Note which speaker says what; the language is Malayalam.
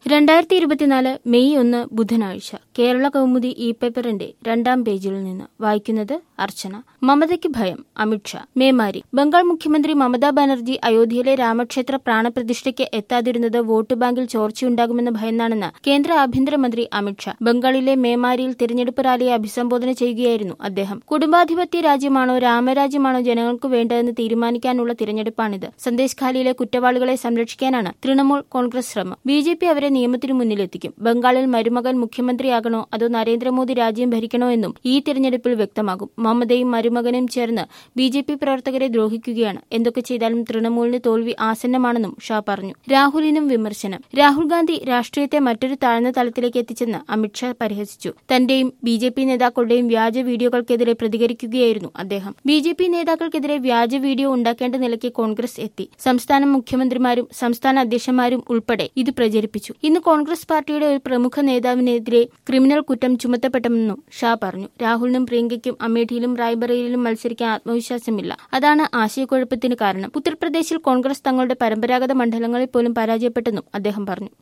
Speaker 1: രണ്ടായിരത്തി ഇരുപത്തിനാല് മെയ് ഒന്ന് ബുധനാഴ്ച കേരള കൗമുദി ഇ പേപ്പറിന്റെ രണ്ടാം പേജിൽ നിന്ന് വായിക്കുന്നത് അർച്ചന മമതയ്ക്ക് ഭയം അമിത്ഷാ മേമാരി ബംഗാൾ മുഖ്യമന്ത്രി മമതാ ബാനർജി അയോധ്യയിലെ രാമക്ഷേത്ര പ്രാണപ്രതിഷ്ഠയ്ക്ക് എത്താതിരുന്നത് വോട്ട് ബാങ്കിൽ ചോർച്ചയുണ്ടാകുമെന്ന് ഭയന്നാണെന്ന് കേന്ദ്ര ആഭ്യന്തരമന്ത്രി അമിത്ഷാ ബംഗാളിലെ മേമാരിയിൽ തിരഞ്ഞെടുപ്പ് റാലിയെ അഭിസംബോധന ചെയ്യുകയായിരുന്നു അദ്ദേഹം കുടുംബാധിപത്യ രാജ്യമാണോ രാമരാജ്യമാണോ ജനങ്ങൾക്ക് വേണ്ടതെന്ന് തീരുമാനിക്കാനുള്ള തിരഞ്ഞെടുപ്പാണിത് സന്ദേശ് ഖാലിയിലെ കുറ്റവാളികളെ സംരക്ഷിക്കാനാണ് തൃണമൂൽ കോൺഗ്രസ് ശ്രമം ബി ജെ പി അവരെ നിയമത്തിനു മുന്നിലെത്തിക്കും ബംഗാളിൽ മരുമകൻ മുഖ്യമന്ത്രിയാകണോ അതോ നരേന്ദ്രമോദി രാജ്യം ഭരിക്കണോ എന്നും ഈ തിരഞ്ഞെടുപ്പിൽ വ്യക്തമാകും മമതയും മരുമകനും ചേർന്ന് ബി ജെ പി പ്രവർത്തകരെ ദ്രോഹിക്കുകയാണ് എന്തൊക്കെ ചെയ്താലും തൃണമൂലിന് തോൽവി ആസന്നമാണെന്നും ഷാ പറഞ്ഞു രാഹുലിനും വിമർശനം രാഹുൽ ഗാന്ധി രാഷ്ട്രീയത്തെ മറ്റൊരു താഴ്ന്ന തലത്തിലേക്ക് എത്തിച്ചെന്ന് അമിത്ഷാ പരിഹസിച്ചു തന്റെയും ബി ജെ പി നേതാക്കളുടെയും വ്യാജ വീഡിയോകൾക്കെതിരെ പ്രതികരിക്കുകയായിരുന്നു അദ്ദേഹം ബി ജെ പി നേതാക്കൾക്കെതിരെ വ്യാജ വീഡിയോ ഉണ്ടാക്കേണ്ട നിലയ്ക്ക് കോൺഗ്രസ് എത്തി സംസ്ഥാന മുഖ്യമന്ത്രിമാരും സംസ്ഥാന അധ്യക്ഷന്മാരും ഉൾപ്പെടെ ഇത് പ്രചരിപ്പിച്ചു ഇന്ന് കോൺഗ്രസ് പാർട്ടിയുടെ ഒരു പ്രമുഖ നേതാവിനെതിരെ ക്രിമിനൽ കുറ്റം ചുമത്തപ്പെട്ടമെന്നും ഷാ പറഞ്ഞു രാഹുലിനും പ്രിയങ്കയ്ക്കും അമേഠിയിലും റായ്ബറേലിയിലും മത്സരിക്കാൻ ആത്മവിശ്വാസമില്ല അതാണ് ആശയക്കുഴപ്പത്തിന് കാരണം ഉത്തർപ്രദേശിൽ കോൺഗ്രസ് തങ്ങളുടെ പരമ്പരാഗത മണ്ഡലങ്ങളിൽ പോലും പരാജയപ്പെട്ടെന്നും അദ്ദേഹം പറഞ്ഞു